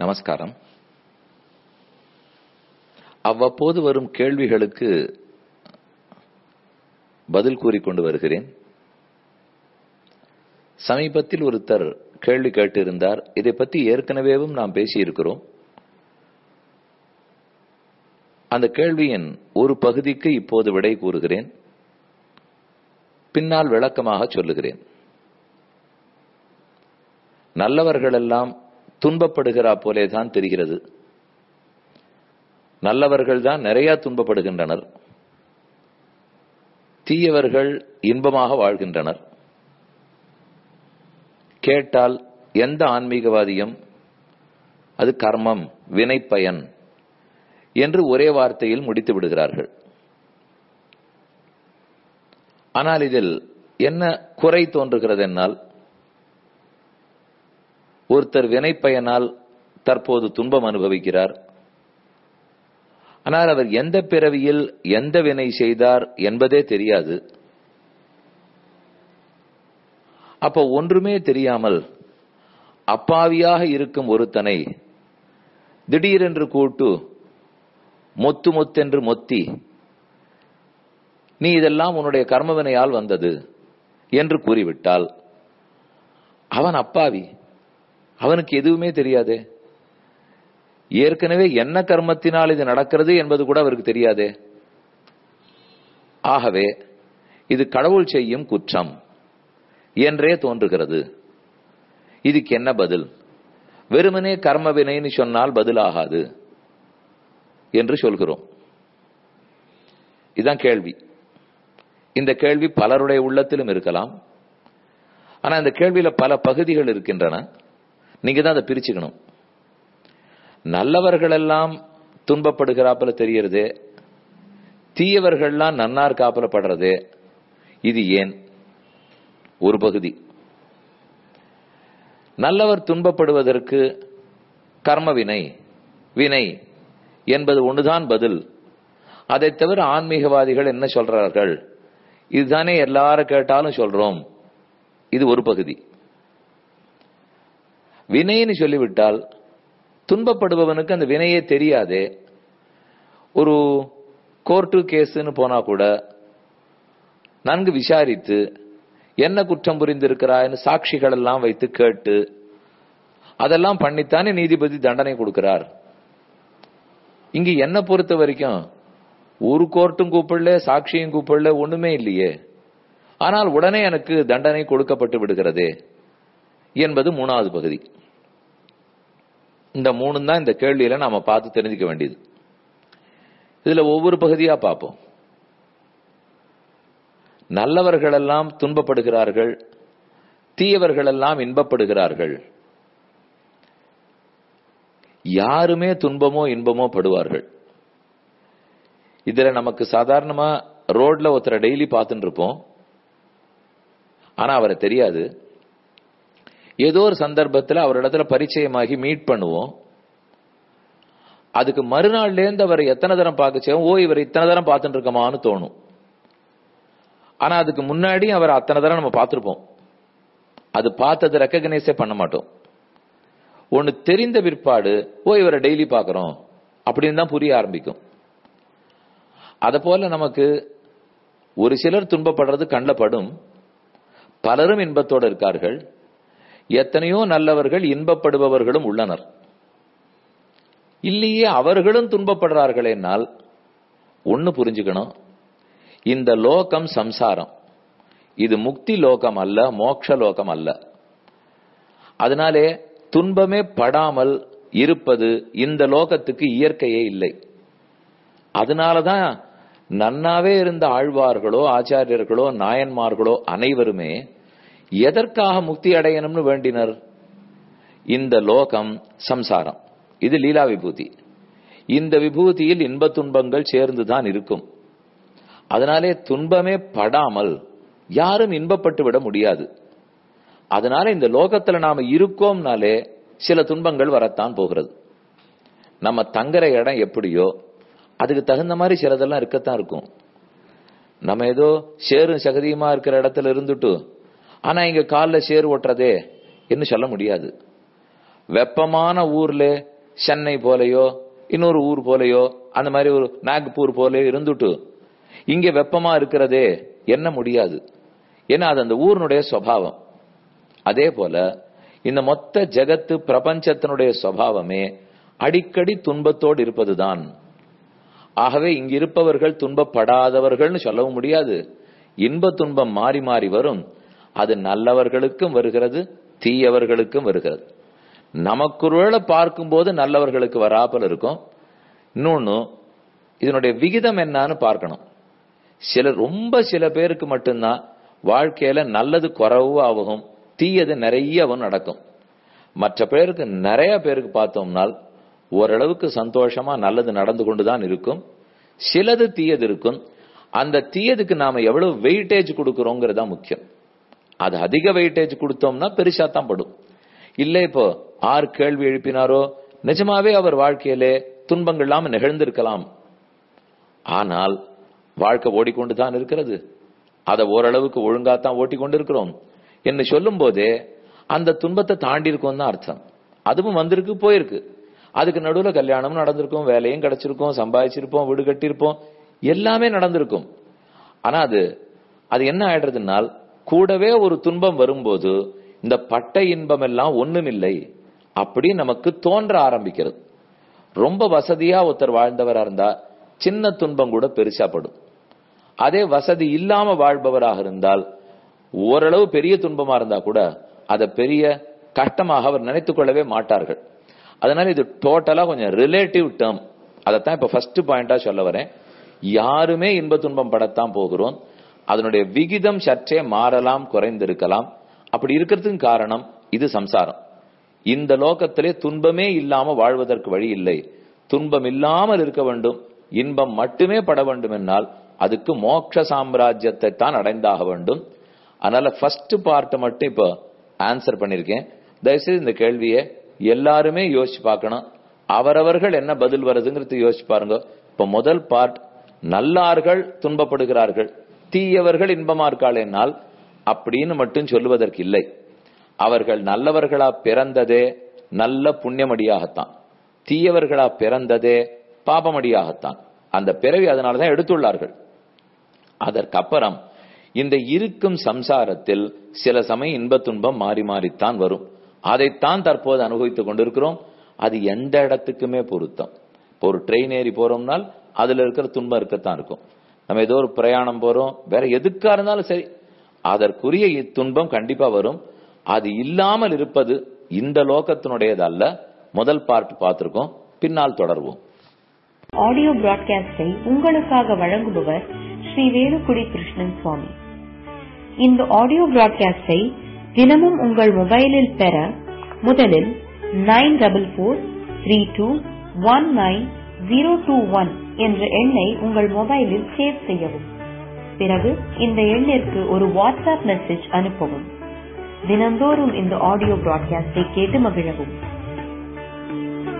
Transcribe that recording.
நமஸ்காரம் அவ்வப்போது வரும் கேள்விகளுக்கு பதில் கூறிக்கொண்டு வருகிறேன் சமீபத்தில் ஒருத்தர் கேள்வி கேட்டிருந்தார் இதை பற்றி ஏற்கனவேவும் நாம் பேசியிருக்கிறோம் அந்த கேள்வியின் ஒரு பகுதிக்கு இப்போது விடை கூறுகிறேன் பின்னால் விளக்கமாக சொல்லுகிறேன் நல்லவர்களெல்லாம் துன்பப்படுகிறா போலேதான் தெரிகிறது நல்லவர்கள் தான் நிறைய துன்பப்படுகின்றனர் தீயவர்கள் இன்பமாக வாழ்கின்றனர் கேட்டால் எந்த ஆன்மீகவாதியும் அது கர்மம் வினைப்பயன் என்று ஒரே வார்த்தையில் முடித்து விடுகிறார்கள் ஆனால் இதில் என்ன குறை தோன்றுகிறது என்னால் ஒருத்தர் வினைப்பயனால் தற்போது துன்பம் அனுபவிக்கிறார் ஆனால் அவர் எந்த பிறவியில் எந்த வினை செய்தார் என்பதே தெரியாது அப்போ ஒன்றுமே தெரியாமல் அப்பாவியாக இருக்கும் ஒருத்தனை திடீரென்று கூட்டு மொத்து மொத்தென்று மொத்தி நீ இதெல்லாம் உன்னுடைய கர்மவினையால் வந்தது என்று கூறிவிட்டால் அவன் அப்பாவி அவனுக்கு எதுவுமே தெரியாதே ஏற்கனவே என்ன கர்மத்தினால் இது நடக்கிறது என்பது கூட அவருக்கு தெரியாதே ஆகவே இது கடவுள் செய்யும் குற்றம் என்றே தோன்றுகிறது இதுக்கு என்ன பதில் வெறுமனே கர்ம வினைன்னு சொன்னால் பதிலாகாது என்று சொல்கிறோம் இதுதான் கேள்வி இந்த கேள்வி பலருடைய உள்ளத்திலும் இருக்கலாம் ஆனா இந்த கேள்வியில பல பகுதிகள் இருக்கின்றன நீங்க தான் அதை பிரிச்சுக்கணும் நல்லவர்கள் எல்லாம் துன்பப்படுகிறாப்புல தெரியறதே தீயவர்கள்லாம் நன்னார் காப்பல படுறதே இது ஏன் ஒரு பகுதி நல்லவர் துன்பப்படுவதற்கு கர்ம வினை வினை என்பது ஒன்றுதான் பதில் அதை தவிர ஆன்மீகவாதிகள் என்ன சொல்றார்கள் இதுதானே எல்லாரும் கேட்டாலும் சொல்றோம் இது ஒரு பகுதி வினைன்னு சொல்லிவிட்டால் துன்பப்படுபவனுக்கு அந்த வினையே தெரியாதே ஒரு கோர்ட்டு கேஸ்ன்னு போனா கூட நன்கு விசாரித்து என்ன குற்றம் புரிந்திருக்கிறாய்னு சாட்சிகள் எல்லாம் வைத்து கேட்டு அதெல்லாம் பண்ணித்தானே நீதிபதி தண்டனை கொடுக்கிறார் இங்க என்ன பொறுத்த வரைக்கும் ஒரு கோர்ட்டும் கூப்பிடல சாட்சியும் கூப்பிடல ஒண்ணுமே இல்லையே ஆனால் உடனே எனக்கு தண்டனை கொடுக்கப்பட்டு விடுகிறதே என்பது மூணாவது பகுதி இந்த மூணு தான் இந்த கேள்வியில நாம பார்த்து தெரிஞ்சுக்க வேண்டியது இதுல ஒவ்வொரு பகுதியா பார்ப்போம் நல்லவர்கள் எல்லாம் துன்பப்படுகிறார்கள் தீயவர்கள் எல்லாம் இன்பப்படுகிறார்கள் யாருமே துன்பமோ இன்பமோ படுவார்கள் இதுல நமக்கு சாதாரணமா ரோட்ல ஒருத்தரை டெய்லி பார்த்துட்டு இருப்போம் ஆனா அவரை தெரியாது ஏதோ ஒரு சந்தர்ப்பத்தில் அவரிடத்துல பரிச்சயமாகி மீட் பண்ணுவோம் அதுக்கு மறுநாள்ல இருந்து அவரை எத்தனை தரம் பார்க்க ஓ இவர் இத்தனை தரம் பார்த்துட்டு இருக்கமான்னு தோணும் ஆனா அதுக்கு முன்னாடி அவர் அத்தனை தரம் நம்ம பார்த்திருப்போம் அது பார்த்தது ரெக்கக்னைஸே பண்ண மாட்டோம் ஒன்னு தெரிந்த பிற்பாடு ஓ இவரை டெய்லி பார்க்கிறோம் அப்படின்னு தான் புரிய ஆரம்பிக்கும் அத போல நமக்கு ஒரு சிலர் துன்பப்படுறது கண்ணில் படும் பலரும் இன்பத்தோடு இருக்கார்கள் எத்தனையோ நல்லவர்கள் இன்பப்படுபவர்களும் உள்ளனர் இல்லையே அவர்களும் துன்பப்படுறார்களேனால் ஒன்னு புரிஞ்சுக்கணும் இந்த லோகம் சம்சாரம் இது முக்தி லோகம் அல்ல மோக்ஷ லோகம் அல்ல அதனாலே துன்பமே படாமல் இருப்பது இந்த லோகத்துக்கு இயற்கையே இல்லை அதனாலதான் நன்னாவே இருந்த ஆழ்வார்களோ ஆச்சாரியர்களோ நாயன்மார்களோ அனைவருமே எதற்காக முக்தி அடையணும்னு வேண்டினர் இந்த லோகம் சம்சாரம் இது லீலா விபூதி இந்த விபூதியில் இன்ப துன்பங்கள் சேர்ந்துதான் இருக்கும் அதனாலே துன்பமே படாமல் யாரும் இன்பப்பட்டு விட முடியாது அதனால இந்த லோகத்துல நாம இருக்கோம்னாலே சில துன்பங்கள் வரத்தான் போகிறது நம்ம தங்குற இடம் எப்படியோ அதுக்கு தகுந்த மாதிரி சிலதெல்லாம் இருக்கத்தான் இருக்கும் நம்ம ஏதோ சேரும் சகதியுமா இருக்கிற இடத்துல இருந்துட்டு ஆனா இங்க காலில் சேர் ஓட்டுறதே என்ன சொல்ல முடியாது வெப்பமான ஊர்ல சென்னை போலயோ இன்னொரு ஊர் போலயோ அந்த மாதிரி ஒரு நாக்பூர் போலயோ இருந்துட்டு இங்க வெப்பமா இருக்கிறதே என்ன முடியாது ஏன்னா அது அந்த ஊரினுடைய சுவாவம் அதே போல இந்த மொத்த ஜெகத்து பிரபஞ்சத்தினுடைய சுவாவமே அடிக்கடி துன்பத்தோடு இருப்பதுதான் ஆகவே இங்க இருப்பவர்கள் துன்பப்படாதவர்கள்னு சொல்லவும் முடியாது இன்ப துன்பம் மாறி மாறி வரும் அது நல்லவர்களுக்கும் வருகிறது தீயவர்களுக்கும் வருகிறது நமக்கு ஒருவேளை பார்க்கும்போது நல்லவர்களுக்கு வராமல் இருக்கும் இன்னொன்னு இதனுடைய விகிதம் என்னன்னு பார்க்கணும் சில ரொம்ப சில பேருக்கு மட்டும்தான் வாழ்க்கையில நல்லது குறவு ஆகும் தீயது நிறையவும் நடக்கும் மற்ற பேருக்கு நிறைய பேருக்கு பார்த்தோம்னால் ஓரளவுக்கு சந்தோஷமா நல்லது நடந்து கொண்டுதான் இருக்கும் சிலது தீயது இருக்கும் அந்த தீயதுக்கு நாம எவ்வளவு வெயிட்டேஜ் கொடுக்கறோங்கிறது தான் முக்கியம் அது அதிக வெயிட்டேஜ் கொடுத்தோம்னா பெருசா தான் படும் இல்ல இப்போ ஆறு கேள்வி எழுப்பினாரோ நிஜமாவே அவர் வாழ்க்கையிலே துன்பங்கள் இல்லாம நிகழ்ந்திருக்கலாம் ஆனால் வாழ்க்கை ஓடிக்கொண்டு தான் இருக்கிறது அதை ஓரளவுக்கு ஒழுங்காத்தான் ஓட்டி கொண்டு இருக்கிறோம் என்று சொல்லும் போதே அந்த துன்பத்தை தாண்டி இருக்கோம் தான் அர்த்தம் அதுவும் வந்திருக்கு போயிருக்கு அதுக்கு நடுவுல கல்யாணம் நடந்திருக்கும் வேலையும் கிடைச்சிருக்கும் சம்பாதிச்சிருப்போம் வீடு கட்டியிருப்போம் எல்லாமே நடந்திருக்கும் ஆனா அது அது என்ன ஆயிடுறதுனால் கூடவே ஒரு துன்பம் வரும்போது இந்த பட்ட இன்பம் எல்லாம் ஒண்ணுமில்லை அப்படி நமக்கு தோன்ற ஆரம்பிக்கிறது ரொம்ப வசதியா ஒருத்தர் வாழ்ந்தவரா இருந்தா சின்ன துன்பம் கூட பெருசாப்படும் அதே வசதி இல்லாம வாழ்பவராக இருந்தால் ஓரளவு பெரிய துன்பமா இருந்தா கூட அதை பெரிய கஷ்டமாக அவர் நினைத்துக் கொள்ளவே மாட்டார்கள் அதனால இது டோட்டலா கொஞ்சம் ரிலேட்டிவ் டேர்ம் அதைத்தான் இப்ப ஃபர்ஸ்ட் பாயிண்டா சொல்ல வரேன் யாருமே இன்ப துன்பம் படத்தான் போகிறோம் அதனுடைய விகிதம் சற்றே மாறலாம் குறைந்திருக்கலாம் அப்படி இருக்கிறதுக்கு காரணம் இது சம்சாரம் இந்த லோகத்திலே துன்பமே இல்லாம வாழ்வதற்கு வழி இல்லை துன்பம் இல்லாமல் இருக்க வேண்டும் இன்பம் மட்டுமே பட வேண்டும் என்னால் அதுக்கு மோட்ச சாம்ராஜ்யத்தை தான் அடைந்தாக வேண்டும் அதனால ஃபர்ஸ்ட் பார்ட் மட்டும் இப்போ ஆன்சர் பண்ணிருக்கேன் தயவுசெய்து இந்த கேள்வியை எல்லாருமே யோசிச்சு பார்க்கணும் அவரவர்கள் என்ன பதில் வருதுங்கிறது யோசிச்சு பாருங்க இப்ப முதல் பார்ட் நல்லார்கள் துன்பப்படுகிறார்கள் தீயவர்கள் இன்பமா இருக்காளேனால் அப்படின்னு மட்டும் சொல்லுவதற்கு இல்லை அவர்கள் நல்லவர்களா பிறந்ததே நல்ல புண்ணியமடியாகத்தான் தீயவர்களா பிறந்ததே பாபமடியாகத்தான் அந்த பிறவி அதனாலதான் எடுத்துள்ளார்கள் அதற்கப்புறம் இந்த இருக்கும் சம்சாரத்தில் சில சமயம் இன்ப துன்பம் மாறி மாறித்தான் வரும் அதைத்தான் தற்போது அனுபவித்துக் கொண்டிருக்கிறோம் அது எந்த இடத்துக்குமே பொருத்தம் இப்போ ஒரு ட்ரெயின் ஏறி போறோம்னால் அதுல இருக்கிற துன்பம் இருக்கத்தான் இருக்கும் நம்ம ஏதோ ஒரு பிரயாணம் போறோம் வேற எதுக்கா இருந்தாலும் சரி அதற்குரிய துன்பம் கண்டிப்பா வரும் அது இல்லாமல் இருப்பது இந்த லோகத்தினுடையது அல்ல முதல் பார்ட் பார்த்திருக்கோம் பின்னால் தொடர்வோம் ஆடியோ பிராட்காஸ்டை உங்களுக்காக வழங்குபவர் ஸ்ரீ வேலுக்குடி கிருஷ்ணன் சுவாமி இந்த ஆடியோ பிராட்காஸ்டை தினமும் உங்கள் மொபைலில் பெற முதலில் nine double four three two one nine zero two one என்ற எண்ணை உங்கள் மொபைலில் சேவ் செய்யவும் பிறகு இந்த எண்ணிற்கு ஒரு வாட்ஸ்அப் மெசேஜ் அனுப்பவும் தினந்தோறும் இந்த ஆடியோ பிராட்காஸ்டை கேட்டு மகிழவும்